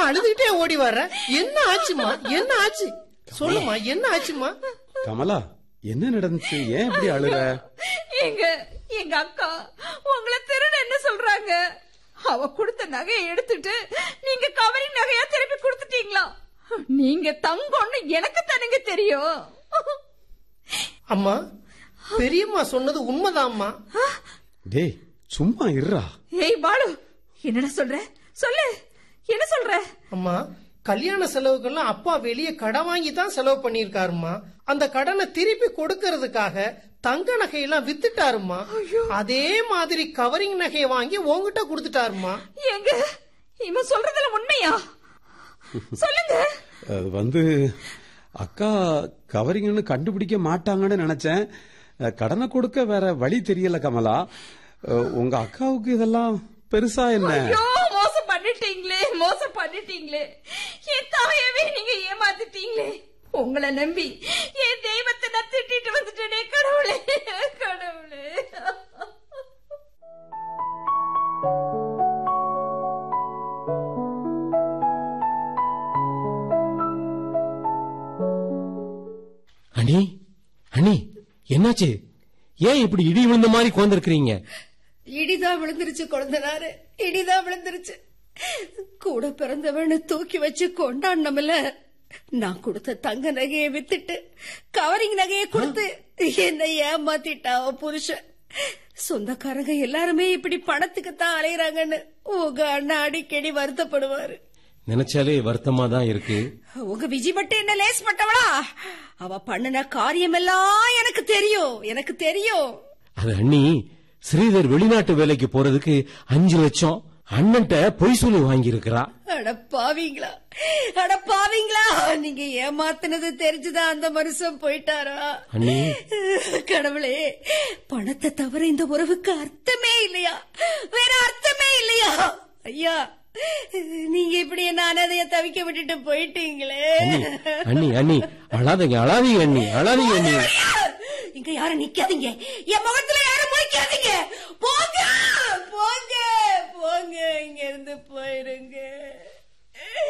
அழுதுகிட்டே ஓடி வர்ற என்ன ஆச்சுமா என்ன ஆச்சு சொல்லுமா என்ன ஆச்சுமா கமலா என்ன நடந்துச்சு ஏன் இப்படி அழுற எங்க எங்க அக்கா உங்களை திருட என்ன சொல்றாங்க அவ கொடுத்த நகையை எடுத்துட்டு நீங்க கவரிங் நகையா திருப்பி கொடுத்துட்டீங்களா நீங்க தங்கம்னு எனக்கு தானுங்க தெரியும் அம்மா பெரியம்மா சொன்னது உண்மைதாம்மா டேய் சும்மா இருடா ஏய் பாலு என்னடா சொல்ற சொல்லு என்ன சொல்ற அம்மா கல்யாண செலவுக்கெல்லாம் அப்பா வெளியே கடன் வாங்கி தான் செலவு பண்ணிருக்காருமா அந்த கடனை திருப்பி கொடுக்கறதுக்காக தங்க நகையெல்லாம் வித்துட்டாருமா அதே மாதிரி கவரிங் நகையை வாங்கி உங்ககிட்ட கொடுத்துட்டாருமா எங்க இவன் சொல்றதுல உண்மையா சொல்லுங்க அது வந்து அக்கா கவரிங்னு கண்டுபிடிக்க மாட்டாங்கன்னு நினைச்சேன் அஹ், கடனை கொடுக்க வேற வழி தெரியல கமலா அஹ், உங்க அக்காவுக்கு இதெல்லாம் பெருசா என்ன ஐயோ மோசம் பண்ணிட்டீங்களே மோசம் பண்ணிட்டீங்களே என் தாயவே நீங்க ஏமாத்திட்டீங்களே உங்களை நம்பி என் தெய்வத்தை நான் திட்டிட்டு வந்துட்டேனே கடவுளே கடவுளே அண்ணி அண்ணி என்னாச்சு ஏன் இப்படி இடி விழுந்த மாதிரி கோந்திருக்கிறீங்க இடிதான் விழுந்துருச்சு குழந்தனாரு இடிதான் விழுந்துருச்சு கூட பிறந்தவன்னு தூக்கி வச்சு கொண்டாடணும்ல நான் கொடுத்த தங்க நகையை வித்துட்டு கவரிங் நகையை கொடுத்து என்னை ஏமாத்திட்டா அவன் புருஷன் சொந்தக்காரங்க எல்லாருமே இப்படி பணத்துக்கு தான் அலையறாங்கன்னு உங்க அண்ணா அடிக்கடி வருத்தப்படுவாரு நினைச்சாலே வருத்தமா தான் இருக்கு உங்க விஜய் மட்டும் என்ன லேஸ் பட்டவளா அவ பண்ணின காரியமெல்லாம் எனக்கு தெரியும் எனக்கு தெரியும் அது அண்ணி ஸ்ரீதர் வெளிநாட்டு வேலைக்கு போறதுக்கு அஞ்சு லட்சம் அண்ணன்ட்ட பொய் சொல்லி வாங்கி இருக்கிறா அட பாவீங்களா அட பாவீங்களா நீங்க ஏமாத்துனது தெரிஞ்சுதான் அந்த மனுஷன் போயிட்டாரா அண்ணி கடவுளே பணத்தை தவிர இந்த உறவுக்கு அர்த்தமே இல்லையா வேற அர்த்தமே இல்லையா ஐயா நீங்க இப்படி என்ன அனாதைய தவிக்க விட்டுட்டு போயிட்டீங்களே அண்ணி அண்ணி அழாதீங்க அழாதீங்க அண்ணி அழாதீங்க அண்ணி இங்க யாரும் நிக்காதீங்க என் முகத்துல யாரும் முடிக்காதீங்க போங்க போங்க போங்க இங்க இருந்து போயிருங்க